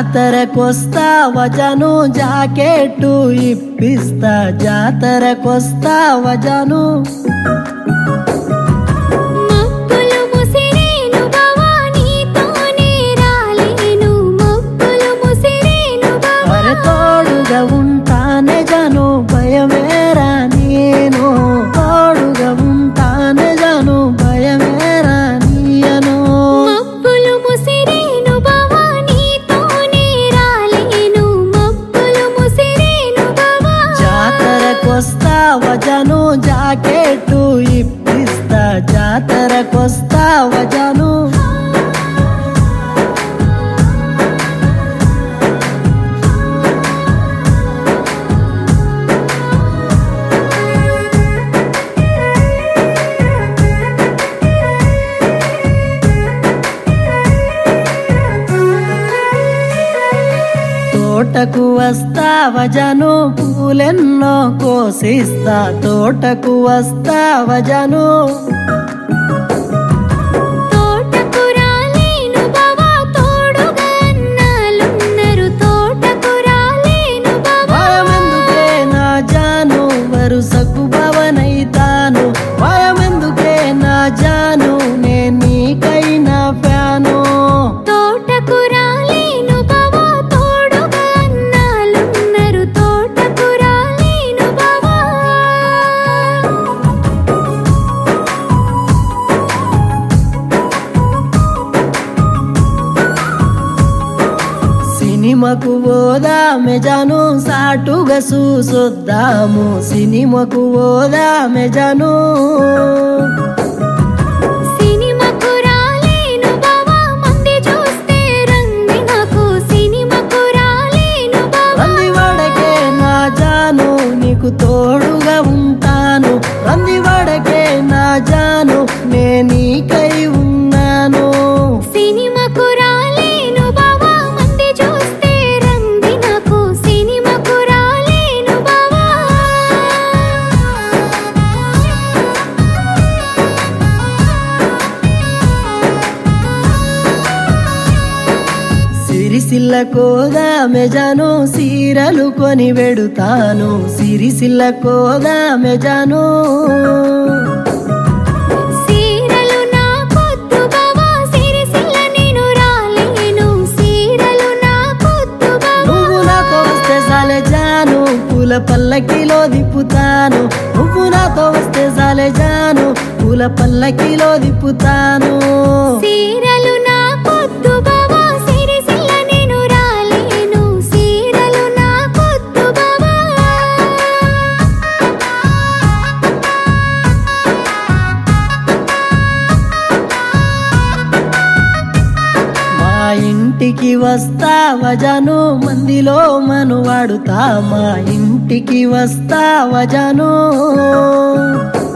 జాతరకొస్తా వజను jacket ఇప్పిస్తా జాతరకొస్తా వజను మొక్కులు ముసిరేను బావా నీతోనే రాలేను మొక్కులు ముసిరేను బావా అరే తోడుగా ఉంటానే జను భయమేరా నేను తోడుగా ఉంటానే జను భయమేరా నీయను మొక్కులు ముసిరేను బావా నీతోనే రాలేను మొక్కులు ముసిరేను బావా జాతరకొస్తా వజను జాకెట్టు ఇప్పిస్తా జాతరకొస్తా వజను తోటకు వస్తా వజను పూలెన్నో కోసిస్తా తోటకు వస్తా వజను తోటకు రాలేను బావా తోడుగా అన్నాలున్నరు తోటకు రాలేను బావా భయమెందుకే నా జాను వరుసకు భవనైతాను భయమెందుకే నా జాను నే నీకైనా ఫ్యాను తోటకు రాలేను బావా తోడుగా అన్నాలున్నరు తోటకు రాలేను బావా సినిమాకు పోదామె జాను సాటుగా చూసొద్దాము సినిమాకు పోదామె జాను సినిమాకు రాలేను బావా మంది చూస్తే రంది నాకు సినిమాకు రాలేను బావా రంది వడకే నా జాను నీకు తోడుగా ఉంటాను రంది వడకే నా జాను నే నీకై ఉన్నాను సినిమాకు రాలేను బావా మంది చూస్తే రంది నాకు సినిమాకు రాలేను బావా సిరిసిల్ల కోదామె జాను సీరలు కొని వెడుతాను సిరిసిల్ల కోదామె జాను సీరలు నా పొద్దు బావా సిరిసిల్ల నేను రాలేను సీరలు నా పొద్దు బావా నువ్వు నాతో వస్తే సాలే జాను పూల పల్లకిలో దిప్పుతాను నువ్వు నాతో వస్తే సాలే జాను పూల పల్లకిలో దిప్పుతాను సీరలు నా పొద్దు బావా సిరిసిల్ల నేను రాలేను సీరలు నా పొద్దు బావా మా ఇంటికి వస్తా వజను మందిలో మను వాడుతా మా ఇంటికి వస్తా వజను